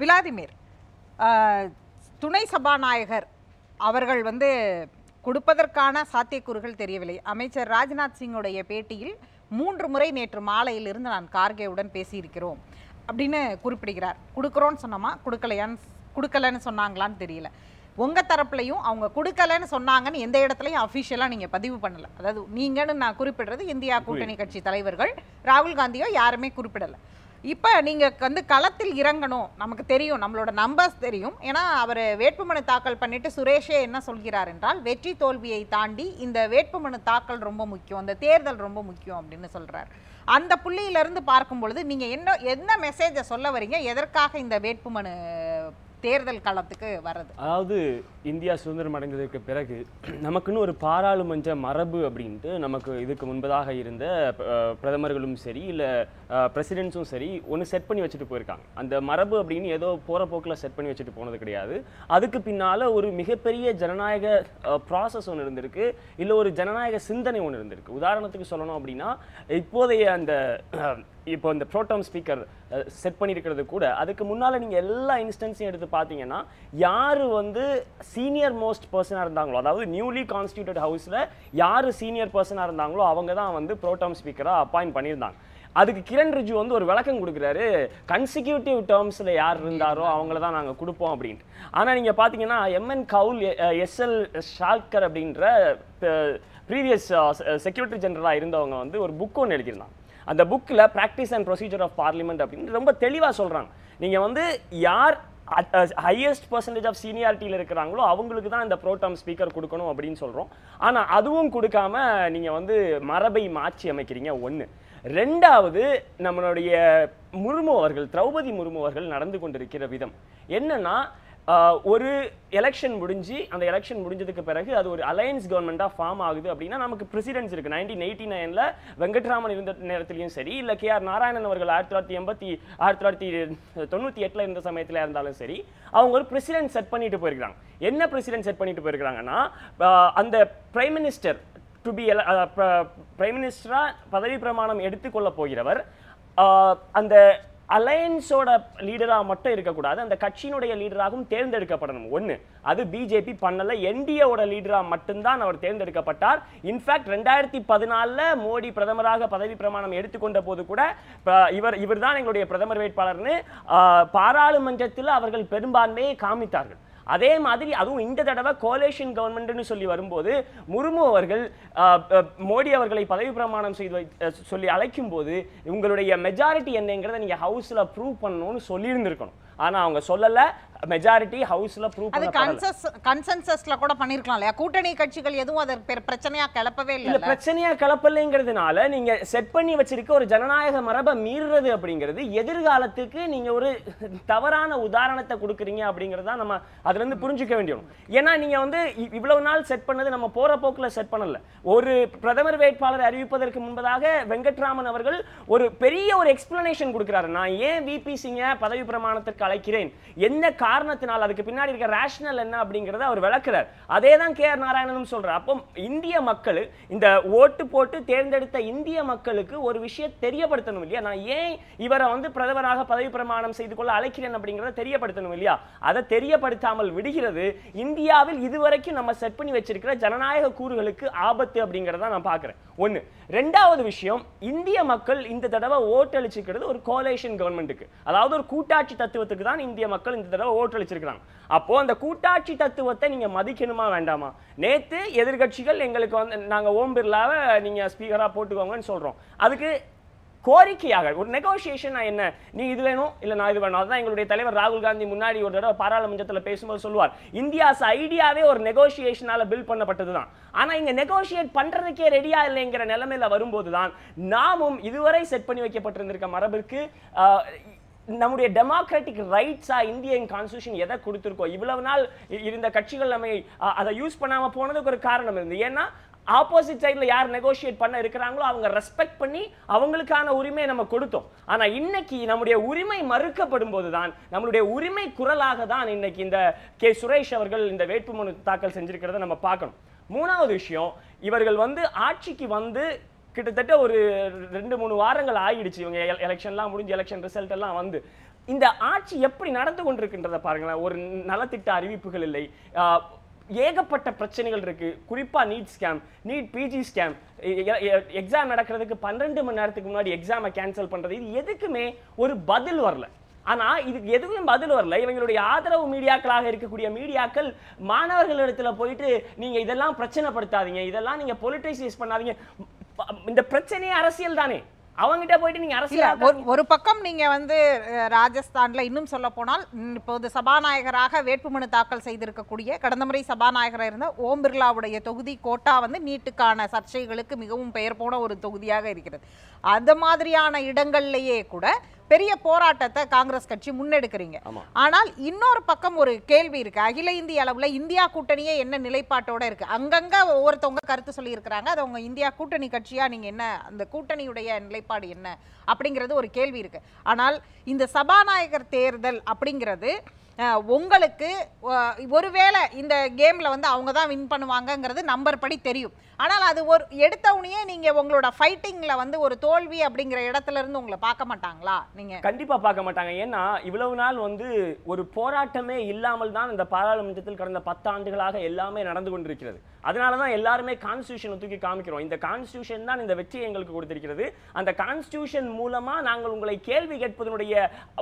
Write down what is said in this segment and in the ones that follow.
Vladimir ஆஹ், துணை சபாநாயகர் அவர்கள் வந்து கொடுப்பதற்கான சாத்தியக்கூறுகள் தெரியவில்லை அமைச்சர் ராஜ்நாத் சிங்குடைய பேட்டியில் மூன்று முறை நேற்று மாலையிலிருந்து நான் கார்கேவுடன் பேசியிருக்கிறோம் அப்படின்னு குறிப்பிடுகிறார் கொடுக்குறோன்னு சொன்னோமா கொடுக்கலையான்னு கொடுக்கலன்னு சொன்னாங்களான்னு தெரியல உங்க தரப்புலையும் அவங்க கொடுக்கலன்னு சொன்னாங்கன்னு எந்த இடத்துலையும் அஃபிஷியலாக நீங்க பதிவு பண்ணல அதாவது நீங்கன்னு நான் குறிப்பிடுறது இந்தியா கூட்டணி கட்சி தலைவர்கள் ராகுல் காந்தியோ யாருமே குறிப்பிடல இப்போ நீங்க வந்து களத்தில் இறங்கணும் நமக்கு தெரியும் நம்மளோட நம்பர்ஸ் தெரியும் ஏன்னா அவர் வேட்புமனு தாக்கல் பண்ணிட்டு சுரேஷே என்ன சொல்கிறார் என்றால் வெற்றி தோல்வியை தாண்டி இந்த வேட்புமனு தாக்கல் ரொம்ப முக்கியம் அந்த தேர்தல் ரொம்ப முக்கியம் அப்படின்னு சொல்றார் அந்த புள்ளியிலிருந்து பார்க்கும் பொழுது நீங்க என்ன என்ன மெசேஜை சொல்ல வரீங்க எதற்காக இந்த வேட்புமனு தேர்தல் களத்துக்கு வர்றது அதாவது இந்தியா சுதந்திரம் அடைந்ததற்கு பிறகு நமக்குன்னு ஒரு பாராளுமன்ற மரபு அப்படின்ட்டு நமக்கு இதுக்கு முன்பதாக இருந்த அஹ், பிரதமர்களும் சரி இல்லை பிரசிடென்ட்ஸும் சரி ஒன்று செட் பண்ணி வச்சுட்டு போயிருக்காங்க அந்த மரபு அப்படின்னு ஏதோ போகிற போக்கில் செட் பண்ணி வச்சுட்டு போனது கிடையாது அதுக்கு பின்னால் ஒரு மிகப்பெரிய ஜனநாயக ப்ராசஸ் ஒன்று இருந்திருக்கு இல்லை ஒரு ஜனநாயக சிந்தனை ஒன்று இருந்திருக்கு உதாரணத்துக்கு சொல்லணும் அப்படின்னா இப்போதைய அந்த அஹ், இப்போ இந்த ப்ரோட்டாம் ஸ்பீக்கர் செட் பண்ணியிருக்கிறது கூட அதுக்கு முன்னால் நீங்கள் எல்லா இன்ஸ்டன்ஸையும் எடுத்து பார்த்தீங்கன்னா யார் வந்து சீனியர் மோஸ்ட் பர்சனாக இருந்தாங்களோ அதாவது நியூலி கான்ஸ்டியூட்டட் ஹவுஸில் யார் சீனியர் பர்சனாக இருந்தாங்களோ அவங்க தான் வந்து ப்ரோட்டாம் ஸ்பீக்கராக அப்பாயிண்ட் பண்ணியிருந்தாங்க அதுக்கு கிரண் ரிஜு வந்து ஒரு விளக்கம் கொடுக்குறாரு கன்சிக்யூட்டிவ் டேர்ம்ஸில் யார் இருந்தாரோ அவங்கள தான் நாங்கள் கொடுப்போம் அப்படின்ட்டு ஆனால் நீங்கள் பார்த்தீங்கன்னா எம்என் கவுல் எஸ்எல் ஷால்கர் அப்படின்ற ப்ரீவியஸ் செக்யூரிட்டி ஜெனரலாக இருந்தவங்க வந்து ஒரு புக் ஒன்று எழுதியிருந்தாங்க அந்த புக்கில் practice and procedure of parliament அப்படின்னு ரொம்ப தெளிவாக சொல்கிறாங்க நீங்கள் வந்து யார் ஹையஸ்ட் பர்சன்டேஜ் ஆஃப் சீனியாரிட்டியில் இருக்கிறாங்களோ அவங்களுக்கு தான் இந்த ப்ரோட்டாம் ஸ்பீக்கர் கொடுக்கணும் அப்படின்னு சொல்கிறோம் ஆனால் அதுவும் கொடுக்காம நீங்கள் வந்து மரபை மாற்றி அமைக்கிறீங்க ஒன்று ரெண்டாவது நம்மளுடைய முர்மு அவர்கள் திரௌபதி முர்மு அவர்கள் நடந்து கொண்டிருக்கிற விதம் என்னன்னா ஆஹ், ஒரு எலெக்ஷன் முடிஞ்சு அந்த எலெக்ஷன் முடிஞ்சதுக்கு பிறகு அது ஒரு அலையன்ஸ் கவர்மெண்ட்டாக ஃபார்ம் ஆகுது அப்படின்னா நமக்கு பிரசிடென்ட்ஸ் இருக்கு நைன்டீன் எயிட்டி நைனில் வெங்கட்ராமன் இருந்த நேரத்திலையும் சரி இல்லை கே ஆர் நாராயணன் அவர்கள் ஆயிரத்தி தொள்ளாயிரத்தி எண்பத்தி ஆயிரத்தி தொள்ளாயிரத்தி தொண்ணூற்றி எட்டில் இருந்த சமயத்தில் இருந்தாலும் சரி அவங்க ஒரு பிரசிடென்ட் செட் பண்ணிட்டு போயிருக்காங்க என்ன பிரசிடென்ட் செட் பண்ணிட்டு போயிருக்காங்கன்னா ஆஹ், அந்த prime minister to be prime மினிஸ்டராக பதவி பிரமாணம் எடுத்துக்கொள்ள போகிறவர் ஆஹ், அந்த அலையன்ஸோட லீடராக மட்டும் இருக்கக்கூடாது அந்த கட்சியினுடைய லீடராகவும் தேர்ந்தெடுக்கப்படணும் ஒன்று அது பிஜேபி பண்ணல என்டிஏவோட லீடராக மட்டும்தான் அவர் தேர்ந்தெடுக்கப்பட்டார் இன்ஃபேக்ட் ரெண்டாயிரத்தி பதினாலில் மோடி பிரதமராக பதவி பிரமாணம் எடுத்துக்கொண்ட போது கூட ப- இவர் இவர் தான் எங்களுடைய பிரதமர் வேட்பாளர்னு ஆஹ், பாராளுமன்றத்தில் அவர்கள் பெரும்பான்மையை காமித்தார்கள் அதே மாதிரி அதுவும் இந்த தடவை கோலேஷன் கவர்மெண்ட்னு சொல்லி வரும்போது முர்மு அவர்கள் ஆஹ், அஹ், மோடி அவர்களை பதவி பிரமாணம் செய்து வை- அஹ், சொல்லி அழைக்கும் போது உங்களுடைய மெஜாரிட்டி என்னங்கிறத நீங்க ஹவுஸ்ல ப்ரூவ் பண்ணணும்னு சொல்லியிருந்திருக்கணும் ஆனா அவங்க சொல்லல மெஜாரிட்டி ஹவுஸ்ல ப்ரூவ் அது பண்ணப்படல கன்சஸ் கன்சென்சஸ்ல கூட பண்ணிருக்கலாம் இல்லையா கூட்டணி கட்சிகள் எதுவும் அதை பெரு- பிரச்சனையா கிளப்பவே இல்ல இல்லை பிரச்சனையா கலப்பலைங்கிறதுனால நீங்க செட் பண்ணி வச்சிருக்க ஒரு ஜனநாயக மரபை மீறுறது அப்படிங்கிறது எதிர்காலத்துக்கு நீங்க ஒரு தவறான உதாரணத்தை கொடுக்குறீங்க அப்படிங்கறது தான் நம்ம அதுல இருந்து புரிஞ்சுக்க வேண்டியும் ஏன்னா நீங்க வந்து இ- இவ்வளவு நாள் செட் பண்ணது நம்ம போற போக்குல செட் பண்ணல ஒரு பிரதமர் வேட்பாளரை அறிவிப்பதற்கு முன்பதாக வெங்கட்ராமன் அவர்கள் ஒரு பெரிய ஒரு எக்ஸ்பிளனேஷன் கொடுக்கிறாரு நான் ஏன் விபி சிங்க பதவி பிரமாணத்திற்கு அழைக்கிறேன் என்ன காரணத்தினால் அதுக்கு பின்னாடி இருக்க ரேஷனல் என்ன அப்படிங்கறத அவர் விளக்குறார் அதே தான் கே ஆர் நாராயணனும் சொல்றார் அப்போ இந்திய மக்கள் இந்த ஓட்டு போட்டு தேர்ந்தெடுத்த இந்திய மக்களுக்கு ஒரு விஷயம் தெரியப்படுத்தணும் இல்லையா நான் ஏன் இவரை வந்து பிரதமராக பதவி பிரமாணம் செய்து கொள்ள அழைக்கிறேன் அப்படிங்கறத தெரியப்படுத்தணும் இல்லையா அதை தெரியப்படுத்தாமல் விடுகிறது இந்தியாவில் இதுவரைக்கும் நம்ம செட் பண்ணி வச்சிருக்கிற ஜனநாயக கூறுகளுக்கு ஆபத்து அப்படிங்கறத நான் பார்க்கிறேன் ஒண்ணு ரெண்டாவது விஷயம் இந்திய மக்கள் இந்த தடவை ஓட்டளிச்சிருக்கிறது ஒரு கோலேஷன் கவர்மெண்ட்டுக்கு அதாவது ஒரு கூட்டாட்சி தத்துவத்துக்கு தான் இந்திய மக்கள் இந்த தடவை ஓட்டளிச்சிருக்கிறாங்க அப்போ அந்த கூட்டாட்சி தத்துவத்தை நீங்க மதிக்கணுமா வேண்டாமா நேத்து எதிர்க்கட்சிகள் எங்களுக்கு வந்து நாங்க ஓம் பிர்லாவை நீங்க ஸ்பீக்கரா போட்டுக்கோங்கன்னு சொல்றோம் அதுக்கு கோரிக்கையாக ஒரு நெகோசியேஷன் என்ன நீ இது வேணும் இல்ல நான் இது வேணும் அதுதான் எங்களுடைய தலைவர் ராகுல் காந்தி முன்னாடி ஒரு தடவை பாராளுமன்றத்தில் பேசும்போது சொல்லுவார் இந்தியாஸ் ஐடியாவே ஒரு நெகோசியேஷனால பில்ட் பண்ணப்பட்டது தான் ஆனா இங்க நெகோசியேட் பண்றதுக்கே ரெடியா இல்லைங்கிற நிலைமையில வரும்போது தான் நாமும் இதுவரை செட் பண்ணி வைக்கப்பட்டிருந்திருக்க மரபிற்கு ஆஹ், நம்முடைய டெமோக்ராட்டிக் ரைட்ஸா இந்தியன் கான்ஸ்டியூஷன் எதை கொடுத்துருக்கோம் இவ்வளவு நாள் இ- இருந்த கட்சிகள் நம்ம அ- அதை யூஸ் பண்ணாம போனதுக்கு ஒரு காரணம் இருந்து ஏன்னா ஆப்போசிட் சைடுல யார் நெகோஷியேட் பண்ண இருக்கிறாங்களோ அவங்க ரெஸ்பெக்ட் பண்ணி அவங்களுக்கான உரிமையை நம்ம கொடுத்தோம் ஆனா இன்னைக்கு நம்முடைய உரிமை மறுக்கப்படும் போதுதான் நம்மளுடைய உரிமை குரலாக தான் இன்னைக்கு இந்த கே சுரேஷ் அவர்கள் இந்த வேட்புமனு தாக்கல் செஞ்சிருக்கிறத நம்ம பார்க்கணும் மூணாவது விஷயம் இவர்கள் வந்து ஆட்சிக்கு வந்து கிட்டத்தட்ட ஒரு ரெண்டு மூணு வாரங்கள் ஆயிடுச்சு இவங்க எலெக்ஷன்லாம் முடிஞ்சு எலெக்ஷன் ரிசல்ட் எல்லாம் வந்து இந்த ஆட்சி எப்படி நடந்து கொண்டிருக்கின்றத பாருங்களேன் ஒரு நலத்திட்ட அறிவிப்புகள் இல்லை ஆஹ், ஏகப்பட்ட பிரச்சனைகள் இருக்கு குறிப்பா NEET scam NEET PG scam exam நடக்கிறதுக்கு பன்னெண்டு மணி நேரத்துக்கு முன்னாடி எக்ஸாமை கேன்சல் பண்றது இது எதுக்குமே ஒரு பதில் வரல ஆனா இதுக்கு எதுவும் பதில் வரல இவங்களுடைய ஆதரவு மீடியாக்களாக இருக்கக்கூடிய மீடியாக்கள் மாணவர்களிடத்துல போயிட்டு நீங்க இதெல்லாம் பிரச்சனைப்படுத்தாதீங்க இதெல்லாம் நீங்க பொலிட்டிசைஸ் பண்ணாதீங்க ப- இந்த பிரச்சனையே அரசியல் தானே அவங்ககிட்ட போயிட்டு நீங்க இல்ல அரசியல் ஒரு ஒரு பக்கம் நீங்க வந்து அஹ், ராஜஸ்தான்ல இன்னும் சொல்ல போனால் ம், இப்போது சபாநாயகராக வேட்புமனு தாக்கல் செய்திருக்கக்கூடிய கடந்த முறை சபாநாயகராக இருந்த ஓம் பிர்லாவுடைய தொகுதி கோட்டா வந்து நீட்டுக்கான சர்ச்சைகளுக்கு மிகவும் பெயர் போன ஒரு தொகுதியாக இருக்கிறது அந்த மாதிரியான இடங்கள்லயே கூட பெரிய போராட்டத்தை காங்கிரஸ் கட்சி முன்னெடுக்கிறீங்க ஆமா. ஆனால் இன்னொரு பக்கம் ஒரு கேள்வி இருக்கு அகில இந்திய அளவுல இந்தியா கூட்டணியே என்ன நிலைப்பாட்டோட இருக்கு அங்கங்க ஒவ்வொருத்தவங்க கருத்து சொல்லி இருக்கிறாங்க அது உங்க இந்தியா கூட்டணி கட்சியா நீங்க என்ன அந்த கூட்டணியுடைய நிலைப்பாடு என்ன அப்படிங்கிறது ஒரு கேள்வி இருக்கு ஆனால் இந்த சபாநாயகர் தேர்தல் அப்படிங்கிறது அஹ், உங்களுக்கு அஹ், ஒருவேளை இந்த கேம்ல வந்து அவங்க தான் வின் பண்ணுவாங்கங்கிறது நம்பர் படி தெரியும் ஆனால் அது ஒரு எடுத்தவுடனே நீங்க உங்களோட ஃபைட்டிங்ல வந்து ஒரு தோல்வி அப்படிங்கிற இடத்துல இருந்து உங்களை பார்க்க மாட்டாங்களா நீங்க கண்டிப்பா பார்க்க மாட்டாங்க ஏன்னா இவ்வளவு நாள் வந்து ஒரு போராட்டமே இல்லாமல் தான் இந்த பாராளுமன்றத்தில் கடந்த பத்து ஆண்டுகளாக எல்லாமே நடந்து கொண்டிருக்கிறது அதனால தான் எல்லாருமே கான்ஸ்டியூஷனை தூக்கி காமிக்கிறோம் இந்த கான்ஸ்டியூஷன் தான் இந்த வெற்றியை எங்களுக்கு கொடுத்திருக்கிறது அந்த கான்ஸ்டியூஷன் மூலமா நாங்கள் உங்களை கேள்வி கேட்பதனுடைய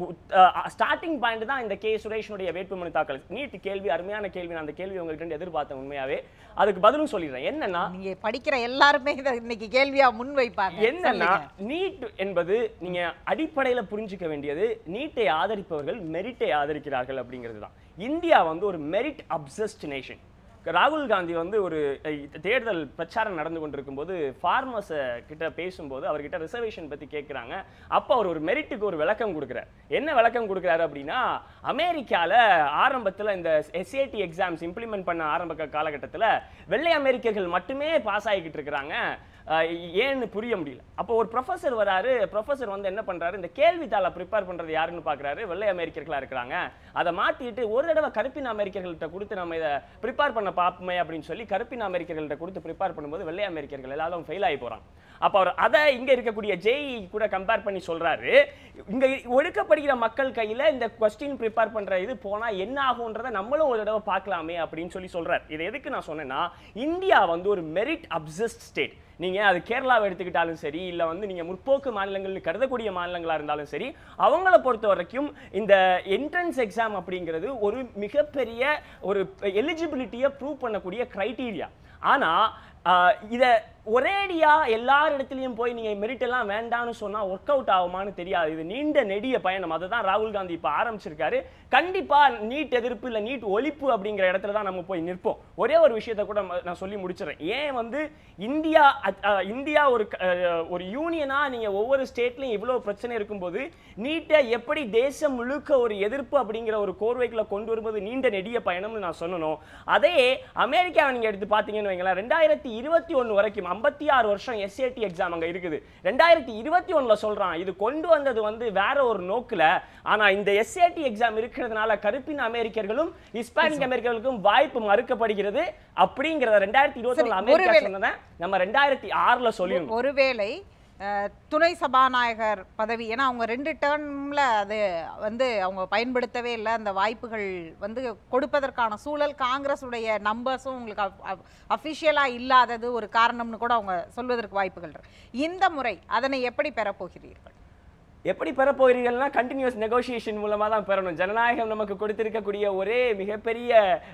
ஸ்டார்டிங் பாயிண்ட் தான் இந்த கே சுரேஷனுடைய வேட்புமனு தாக்கல் நீட் கேள்வி அருமையான கேள்வி நான் அந்த கேள்வி உங்ககிட்ட இருந்து எதிர்பார்த்தேன் உண்மையாவே அதுக்கு பதிலும் சொல்லிடுறேன் என்னன்னா நீங்க படிக்கிற எல்லாருமே இதை இன்னைக்கு கேள்வியா முன்வைப்பாங்க என்னன்னா சொல்லுங்க. நீட் என்பது நீங்க அடிப்படையில புரிஞ்சுக்க வேண்டியது நீட்டை ஆதரிப்பவர்கள் மெரிட்டை ஆதரிக்கிறார்கள் அப்படிங்கிறது தான் இந்தியா வந்து ஒரு மெரிட் அப்சஸ்ட் நேஷன் ராகுல் காந்தி வந்து ஒரு அஹ், தேர்தல் பிரச்சாரம் நடந்து கொண்டிருக்கும் போது ஃபார்மர்ஸ் கிட்ட பேசும்போது அவர்கிட்ட ரிசர்வேஷன் பத்தி கேட்குறாங்க அப்போ அவர் ஒரு மெரிட்டுக்கு ஒரு விளக்கம் கொடுக்குறார் என்ன விளக்கம் கொடுக்குறாரு அப்படின்னா அமெரிக்கால ஆரம்பத்துல இந்த எஸ்ஏடி எக்ஸாம்ஸ் இம்ப்ளிமெண்ட் பண்ண ஆரம்ப காலகட்டத்துல வெள்ளை அமெரிக்கர்கள் மட்டுமே பாஸ் ஆகிக்கிட்டு இருக்கிறாங்க அஹ் ஏன்னு புரிய முடியல அப்போ ஒரு ப்ரொஃபசர் வராரு ப்ரொஃபசர் வந்து என்ன பண்றாரு இந்த கேள்வித்தாளை ப்ரிப்பேர் பண்றது யாருன்னு பார்க்கறாரு வெள்ளை அமெரிக்கர்களா இருக்கிறாங்க அதை மாத்திட்டு ஒரு தடவை கருப்பின அமெரிக்கர்கள்ட்ட கொடுத்து நம்ம இதை ப்ரிப்பேர் பண்ண பார்ப்போமே அப்படின்னு சொல்லி கருப்பின அமெரிக்கர்கள்ட்ட கொடுத்து ப்ரிப்பேர் பண்ணும்போது வெள்ளை அமெரிக்கர்கள் எல்லாரும் ஃபெயில் ஆகி போறாங்க அப்போ அவர் அதை இங்க இருக்கக்கூடிய ஜேஇ கூட கம்பேர் பண்ணி சொல்றாரு இங்க ஒடுக்கப்படுகிற மக்கள் கையில இந்த கொஸ்டின் ப்ரிப்பேர் பண்ற இது போனா என்ன ஆகும்ன்றதை நம்மளும் ஒரு தடவை பார்க்கலாமே அப்படின்னு சொல்லி சொல்றாரு இது எதுக்கு நான் சொன்னேன்னா இந்தியா வந்து ஒரு மெரிட் அப்சஸ்ட் ஸ்டேட் நீங்க அது கேரளாவை எடுத்துக்கிட்டாலும் சரி இல்ல வந்து நீங்க முற்போக்கு மாநிலங்கள்னு கருதக்கூடிய மாநிலங்களா இருந்தாலும் சரி அவங்கள பொறுத்த வரைக்கும் இந்த என்ட்ரன்ஸ் எக்ஸாம் அப்படிங்கிறது ஒரு மிகப்பெரிய ஒரு எலிஜிபிலிட்டியை ப்ரூவ் பண்ணக்கூடிய கிரைட்டீரியா ஆனா ஆஹ், இத ஒரேடியா எல்லார் இடத்துலயும் போய் நீங்க மெரிட் எல்லாம் வேண்டாம்னு சொன்னா ஒர்க் அவுட் ஆகுமான்னு தெரியாது இது நீண்ட நெடிய பயணம் அதை தான் ராகுல் காந்தி இப்ப ஆரம்பிச்சிருக்காரு கண்டிப்பா நீட் எதிர்ப்பு இல்ல நீட் ஒழிப்பு அப்படிங்கிற இடத்துல தான் நம்ம போய் நிற்போம் ஒரே ஒரு விஷயத்தை கூட ம- நான் சொல்லி முடிச்சிடறேன் ஏன் வந்து இந்தியா அ- அ, இந்தியா ஒரு க- அஹ், ஒரு யூனியனா நீங்க ஒவ்வொரு ஸ்டேட்லயும் இவ்வளவு பிரச்சனை இருக்கும்போது நீட்டை எப்படி தேசம் முழுக்க ஒரு எதிர்ப்பு அப்படிங்கிற ஒரு கோர்வைக்குள்ள கொண்டு வரும்போது நீண்ட நெடிய பயணம்னு நான் சொல்லணும் அதே அமெரிக்காவை நீங்க எடுத்து பார்த்தீங்கன்னு வைங்களேன் ரெண்டாயிரத்தி இருபத்தி ஒன்று வரைக்கும் ஐம்பத்தி ஆறு வருஷம் எஸ்ஏடி எக்ஸாம் அங்க இருக்குது ரெண்டாயிரத்தி இருபத்தி ஒண்ணுல சொல்றான் இது கொண்டு வந்தது வந்து வேற ஒரு நோக்குல ஆனா இந்த எஸ்ஏடி எக்ஸாம் இருக்கிறதுனால கருப்பின அமெரிக்கர்களும் ஹிஸ்பானிக் அமெரிக்கர்களுக்கும் வாய்ப்பு மறுக்கப்படுகிறது அப்படிங்கறத ரெண்டாயிரத்தி இருபத்தி சரி, ஒண்ணு அமெரிக்கா ஒருவேளை- சொன்னதை நம்ம ரெண்டாயிரத்தி ஆறுல சொல்லியிருந்தோம் ஒருவேளை அஹ், துணை சபாநாயகர் பதவி ஏன்னா அவங்க ரெண்டு டேர்ம்ல அது வந்து அவங்க பயன்படுத்தவே இல்லை அந்த வாய்ப்புகள் வந்து கொடுப்பதற்கான சூழல் காங்கிரஸ் உடைய நம்பர்ஸும் உங்களுக்கு அஃபிஷியலாக இல்லாதது ஒரு காரணம்னு கூட அவங்க சொல்வதற்கு வாய்ப்புகள் இருக்கு இந்த முறை அதனை எப்படி பெறப்போகிறீர்கள் எப்படி பெற போகிறீர்கள்னா கண்டினியூஸ் நெகோசியேஷன் மூலமா தான் பெறணும் ஜனநாயகம் நமக்கு கொடுத்திருக்கக்கூடிய ஒரே மிகப்பெரிய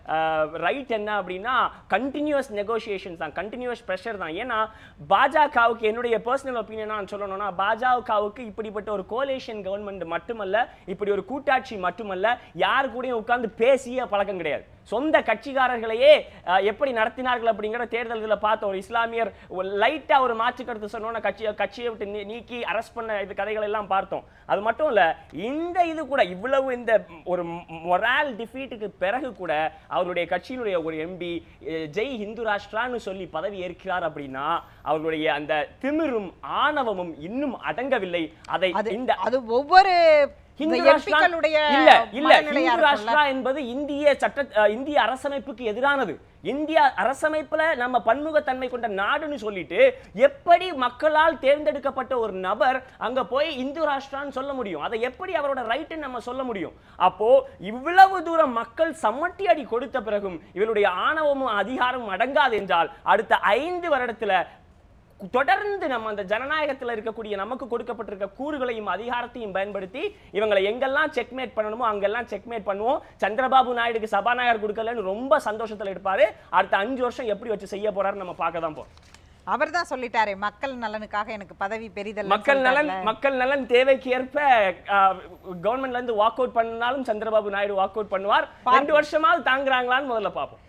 ரைட் என்ன அப்படின்னா கண்டினியூஸ் நெகோசியேஷன் தான் கண்டினியூஸ் ப்ரெஷர் தான் ஏன்னா பாஜகவுக்கு என்னுடைய பர்சனல் ஒப்பீனியனா சொல்லணும்னா பாஜகவுக்கு இப்படிப்பட்ட ஒரு கோலேஷன் கவர்மெண்ட் மட்டுமல்ல இப்படி ஒரு கூட்டாட்சி மட்டுமல்ல யார் கூடயும் உட்கார்ந்து பேசிய பழக்கம் கிடையாது சொந்த கட்சிக்காரர்களையே அஹ், எப்படி நடத்தினார்கள் அப்படிங்கிற தேர்தல் இதுல பார்த்த ஒரு இஸ்லாமியர் லைட்டா ஒரு மாற்று கருத்து சொன்னோன்னா கட்சியை கட்சியை விட்டு நீ- நீக்கி அரெஸ்ட் பண்ண இது கதைகள் எல்லாம் பார்த்தோம் அது மட்டும் இல்ல இந்த இது கூட இவ்வளவு இந்த ஒரு மொரால் டிஃபீட்டுக்கு பிறகு கூட அவருடைய கட்சியினுடைய ஒரு எம்பி ஜெய் ஹிந்து ராஷ்டிரான்னு சொல்லி பதவி ஏற்கிறார் அப்படின்னா அவருடைய அந்த திமிரும் ஆணவமும் இன்னும் அடங்கவில்லை அதை அது இந்த அது ஒவ்வொரு ஹிந்து இந்த ராஷ்டிரா எம்பிக்களுடைய இல்ல இல்ல மனநிலையா ஹிந்து இருக்கும்ல. ராஷ்டிரா என்பது இந்திய சட்ட அஹ், இந்திய அரசமைப்புக்கு எதிரானது இந்திய அரசமைப்புல நம்ம பன்முகத்தன்மை கொண்ட நாடுன்னு சொல்லிட்டு எப்படி மக்களால் தேர்ந்தெடுக்கப்பட்ட ஒரு நபர் அங்க போய் இந்து ராஷ்டிரான்னு சொல்ல முடியும் அதை எப்படி அவரோட ரைட்டுன்னு நம்ம சொல்ல முடியும் அப்போ இவ்வளவு தூரம் மக்கள் சம்மட்டி அடி கொடுத்த பிறகும் இவருடைய ஆணவமும் அதிகாரமும் அடங்காது என்றால் அடுத்த ஐந்து வருடத்துல தொடர்ந்து நம்ம அந்த ஜனநாயகத்துல இருக்கக்கூடிய நமக்கு கொடுக்கப்பட்டிருக்க கூறுகளையும் அதிகாரத்தையும் பயன்படுத்தி இவங்களை எங்கெல்லாம் செக்மேட் பண்ணணுமோ அங்கெல்லாம் செக்மேட் பண்ணுவோம் சந்திரபாபு நாயுடுக்கு சபாநாயகர் கொடுக்கலன்னு ரொம்ப சந்தோஷத்துல இருப்பாரு அடுத்த அஞ்சு வருஷம் எப்படி வச்சு செய்ய போறாரு நம்ம பார்க்க தான் போறோம் அவர் தான் சொல்லிட்டாரே மக்கள் நலனுக்காக எனக்கு பதவி பெரிதல்ல மக்கள் நலன் மக்கள் நலன் தேவைக்கு ஏற்ப கவர்மெண்ட்ல இருந்து வாக் அவுட் பண்ணாலும் சந்திரபாபு நாயுடு வாக் அவுட் பண்ணுவார் ரெண்டு வருஷமாவது தாங்குறாங்களான்னு முதல்ல பார்ப்போம்